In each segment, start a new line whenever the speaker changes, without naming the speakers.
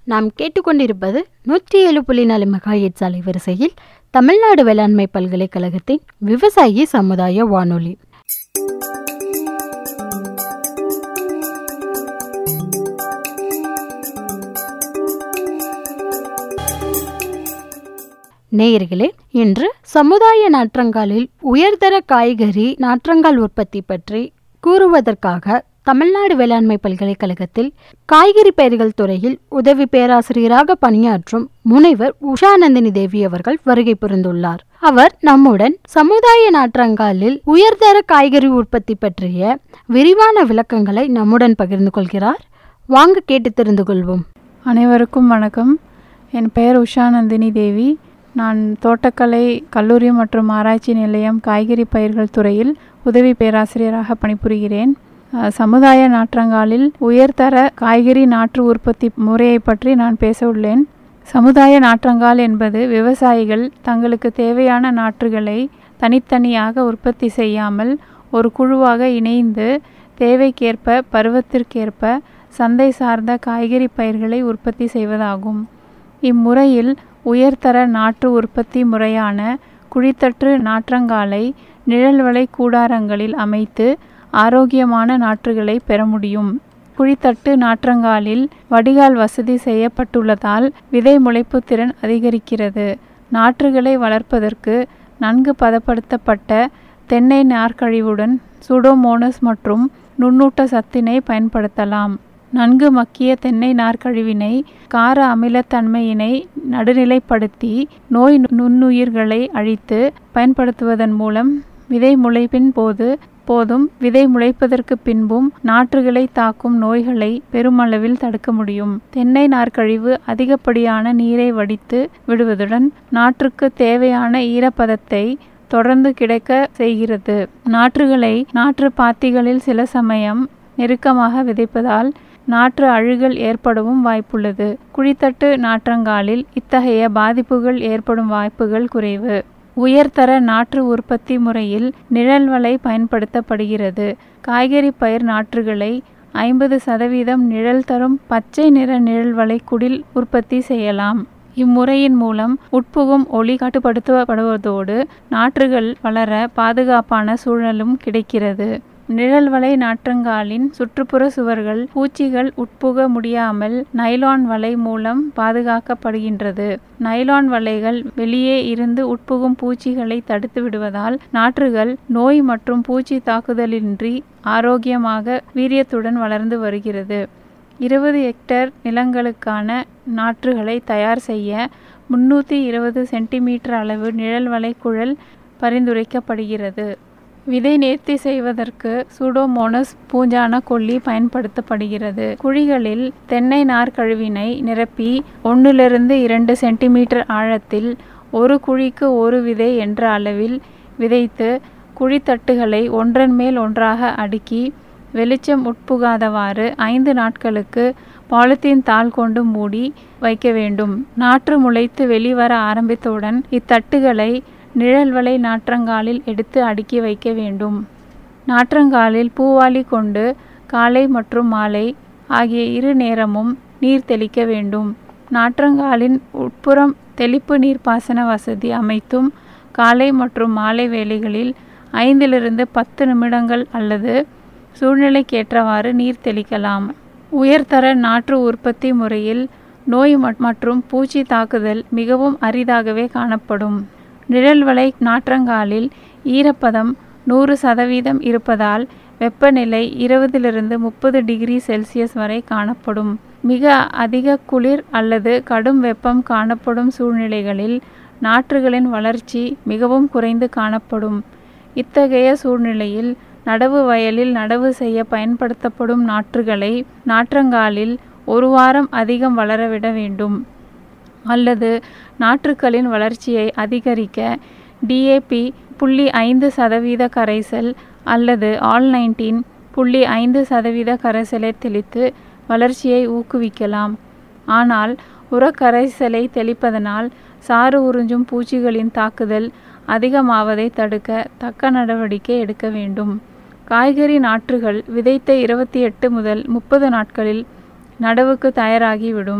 நாம் கேட்டுக்கொண்டிருப்பது நூற்றி ஏழு புள்ளி நாலு மெகாஹெட்ஸ் அலைவரிசையில் தமிழ்நாடு வேளாண்மை பல்கலைக்கழகத்தின் விவசாயி சமுதாய வானொலி நேயர்களே இன்று சமுதாய நாற்றங்காலில் உயர்தர காய்கறி நாற்றங்கால் உற்பத்தி பற்றி கூறுவதற்காக தமிழ்நாடு வேளாண்மை பல்கலைக்கழகத்தில் காய்கறி பயிர்கள் துறையில் உதவி பேராசிரியராக பணியாற்றும் முனைவர் உஷாநந்தினி தேவி அவர்கள் வருகை புரிந்துள்ளார் அவர் நம்முடன் சமுதாய நாற்றங்காலில் உயர்தர காய்கறி உற்பத்தி பற்றிய விரிவான விளக்கங்களை நம்முடன் பகிர்ந்து கொள்கிறார் வாங்க கேட்டு தெரிந்து கொள்வோம்
அனைவருக்கும் வணக்கம் என் பெயர் உஷாநந்தினி தேவி நான் தோட்டக்கலை கல்லூரி மற்றும் ஆராய்ச்சி நிலையம் காய்கறி பயிர்கள் துறையில் உதவி பேராசிரியராக பணிபுரிகிறேன் அஹ், சமுதாய நாற்றங்காலில் உயர்தர காய்கறி நாற்று உற்பத்தி முறையை பற்றி நான் பேச உள்ளேன் சமுதாய நாற்றங்கால் என்பது விவசாயிகள் தங்களுக்கு தேவையான நாற்றுகளை தனித்தனியாக உற்பத்தி செய்யாமல் ஒரு குழுவாக இணைந்து தேவைக்கேற்ப பருவத்திற்கேற்ப சந்தை சார்ந்த காய்கறி பயிர்களை உற்பத்தி செய்வதாகும் இம்முறையில் உயர்தர நாற்று உற்பத்தி முறையான குழித்தற்று நாற்றங்காலை நிழல்வலை கூடாரங்களில் அமைத்து ஆரோக்கியமான நாற்றுகளை பெற முடியும் குழித்தட்டு நாற்றங்காலில் வடிகால் வசதி செய்யப்பட்டுள்ளதால் விதை முளைப்பு திறன் அதிகரிக்கிறது நாற்றுகளை வளர்ப்பதற்கு நன்கு பதப்படுத்தப்பட்ட தென்னை நார்க்கழிவுடன் சூடோமோனஸ் மற்றும் நுண்ணூட்ட சத்தினை பயன்படுத்தலாம் நன்கு மக்கிய தென்னை நார்க்கழிவினை கார அமிலத்தன்மையினை நடுநிலைப்படுத்தி நோய் நுண்ணுயிர்களை அழித்து பயன்படுத்துவதன் மூலம் விதை முளைப்பின் போது போதும் விதை முளைப்பதற்கு பின்பும் நாற்றுகளை தாக்கும் நோய்களை பெருமளவில் தடுக்க முடியும் தென்னை நார்க்கழிவு அதிகப்படியான நீரை வடித்து விடுவதுடன் நாற்றுக்கு தேவையான ஈரப்பதத்தை தொடர்ந்து கிடைக்க செய்கிறது நாற்றுகளை நாற்று பாத்திகளில் சில சமயம் நெருக்கமாக விதைப்பதால் நாற்று அழுகல் ஏற்படவும் வாய்ப்புள்ளது குழித்தட்டு நாற்றங்காலில் இத்தகைய பாதிப்புகள் ஏற்படும் வாய்ப்புகள் குறைவு உயர்தர நாற்று உற்பத்தி முறையில் நிழல்வலை பயன்படுத்தப்படுகிறது காய்கறி பயிர் நாற்றுகளை ஐம்பது சதவீதம் நிழல் தரும் பச்சை நிற நிழல்வலை குடில் உற்பத்தி செய்யலாம் இம்முறையின் மூலம் உட்புகும் ஒளி கட்டுப்படுத்தப்படுவதோடு நாற்றுகள் வளர பாதுகாப்பான சூழலும் கிடைக்கிறது நிழல்வலை நாற்றங்காலின் சுற்றுப்புற சுவர்கள் பூச்சிகள் உட்புக முடியாமல் நைலான் வலை மூலம் பாதுகாக்கப்படுகின்றது நைலான் வலைகள் வெளியே இருந்து உட்புகும் பூச்சிகளை தடுத்து விடுவதால் நாற்றுகள் நோய் மற்றும் பூச்சி தாக்குதலின்றி ஆரோக்கியமாக வீரியத்துடன் வளர்ந்து வருகிறது இருபது ஹெக்டேர் நிலங்களுக்கான நாற்றுகளை தயார் செய்ய முன்னூற்றி இருபது சென்டிமீட்டர் அளவு நிழல் வலை குழல் பரிந்துரைக்கப்படுகிறது விதை நேர்த்தி செய்வதற்கு சூடோமோனஸ் பூஞ்சான கொல்லி பயன்படுத்தப்படுகிறது குழிகளில் தென்னை நார்க்கழிவினை நிரப்பி ஒன்றிலிருந்து இரண்டு சென்டிமீட்டர் ஆழத்தில் ஒரு குழிக்கு ஒரு விதை என்ற அளவில் விதைத்து குழித்தட்டுகளை ஒன்றன் மேல் ஒன்றாக அடுக்கி வெளிச்சம் உட்புகாதவாறு ஐந்து நாட்களுக்கு பாலித்தீன் தாள் கொண்டு மூடி வைக்க வேண்டும் நாற்று முளைத்து வெளிவர ஆரம்பித்தவுடன் இத்தட்டுகளை நிழல்வலை நாற்றங்காலில் எடுத்து அடுக்கி வைக்க வேண்டும் நாற்றங்காலில் பூவாளி கொண்டு காலை மற்றும் மாலை ஆகிய இரு நேரமும் நீர் தெளிக்க வேண்டும் நாற்றங்காலின் உட்புறம் தெளிப்பு நீர்ப்பாசன வசதி அமைத்தும் காலை மற்றும் மாலை வேளைகளில் ஐந்திலிருந்து பத்து நிமிடங்கள் அல்லது சூழ்நிலைக்கேற்றவாறு நீர் தெளிக்கலாம் உயர்தர நாற்று உற்பத்தி முறையில் நோய் மற்றும் பூச்சி தாக்குதல் மிகவும் அரிதாகவே காணப்படும் நிழல்வலை நாற்றங்காலில் ஈரப்பதம் நூறு சதவீதம் இருப்பதால் வெப்பநிலை இருபதிலிருந்து முப்பது டிகிரி செல்சியஸ் வரை காணப்படும் மிக அதிக குளிர் அல்லது கடும் வெப்பம் காணப்படும் சூழ்நிலைகளில் நாற்றுகளின் வளர்ச்சி மிகவும் குறைந்து காணப்படும் இத்தகைய சூழ்நிலையில் நடவு வயலில் நடவு செய்ய பயன்படுத்தப்படும் நாற்றுகளை நாற்றங்காலில் ஒரு வாரம் அதிகம் வளரவிட வேண்டும் அல்லது நாற்றுக்களின் வளர்ச்சியை அதிகரிக்க டிஏபி புள்ளி ஐந்து சதவீத கரைசல் அல்லது ஆல் நைன்டீன் புள்ளி ஐந்து சதவீத கரைசலை தெளித்து வளர்ச்சியை ஊக்குவிக்கலாம் ஆனால் உரக்கரைசலை தெளிப்பதனால் சாறு உறிஞ்சும் பூச்சிகளின் தாக்குதல் அதிகமாவதை தடுக்க தக்க நடவடிக்கை எடுக்க வேண்டும் காய்கறி நாற்றுகள் விதைத்த இருபத்தி எட்டு முதல் முப்பது நாட்களில் நடவுக்கு தயாராகிவிடும்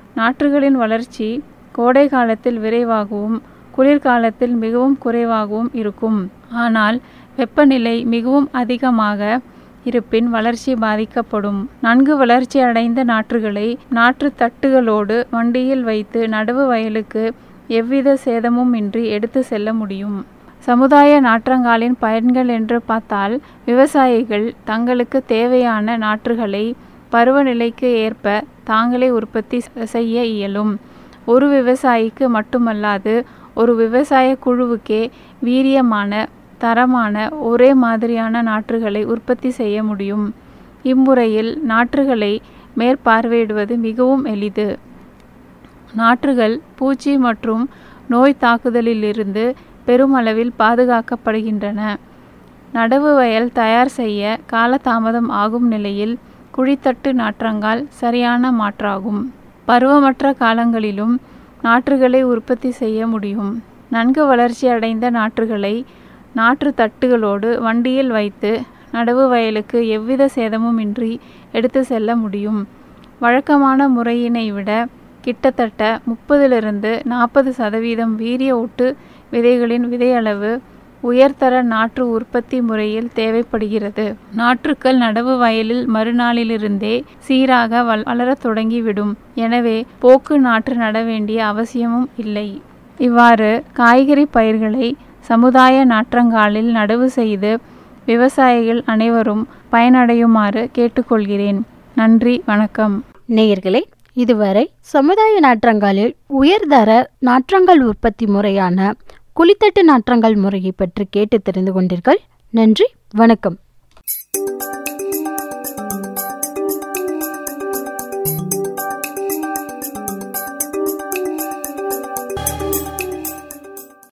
நாற்றுகளின் வளர்ச்சி கோடை காலத்தில் விரைவாகவும் குளிர்காலத்தில் மிகவும் குறைவாகவும் இருக்கும் ஆனால் வெப்பநிலை மிகவும் அதிகமாக இருப்பின் வளர்ச்சி பாதிக்கப்படும் நன்கு வளர்ச்சி அடைந்த நாற்றுகளை நாற்று தட்டுகளோடு வண்டியில் வைத்து நடவு வயலுக்கு எவ்வித சேதமும் இன்றி எடுத்து செல்ல முடியும் சமுதாய நாற்றங்காலின் பயன்கள் என்று பார்த்தால் விவசாயிகள் தங்களுக்கு தேவையான நாற்றுகளை பருவநிலைக்கு ஏற்ப தாங்களே உற்பத்தி செய்ய இயலும் ஒரு விவசாயிக்கு மட்டுமல்லாது ஒரு விவசாய குழுவுக்கே வீரியமான தரமான ஒரே மாதிரியான நாற்றுகளை உற்பத்தி செய்ய முடியும் இம்முறையில் நாற்றுகளை மேற்பார்வையிடுவது மிகவும் எளிது நாற்றுகள் பூச்சி மற்றும் நோய் தாக்குதலிலிருந்து பெருமளவில் பாதுகாக்கப்படுகின்றன நடவு வயல் தயார் செய்ய காலதாமதம் ஆகும் நிலையில் குழித்தட்டு நாற்றங்கால் சரியான மாற்றாகும் பருவமற்ற காலங்களிலும் நாற்றுகளை உற்பத்தி செய்ய முடியும் நன்கு வளர்ச்சி அடைந்த நாற்றுகளை நாற்று தட்டுகளோடு வண்டியில் வைத்து நடவு வயலுக்கு எவ்வித சேதமும் இன்றி எடுத்து செல்ல முடியும் வழக்கமான முறையினை விட கிட்டத்தட்ட முப்பதிலிருந்து நாற்பது சதவீதம் வீரிய ஒட்டு விதைகளின் விதையளவு உயர்தர நாற்று உற்பத்தி முறையில் தேவைப்படுகிறது நாற்றுக்கள் நடவு வயலில் மறுநாளிலிருந்தே சீராக வள வளரத் தொடங்கிவிடும் எனவே போக்கு நாற்று நட வேண்டிய அவசியமும் இல்லை இவ்வாறு காய்கறி பயிர்களை சமுதாய நாற்றங்காலில் நடவு செய்து விவசாயிகள் அனைவரும் பயனடையுமாறு கேட்டுக்கொள்கிறேன் நன்றி வணக்கம்
நேயர்களே இதுவரை சமுதாய நாற்றங்காலில் உயர்தர நாற்றங்கால் உற்பத்தி முறையான குளித்தட்டு நாற்றங்கால் முறையை பற்றி கேட்டு தெரிந்து கொண்டீர்கள் நன்றி வணக்கம்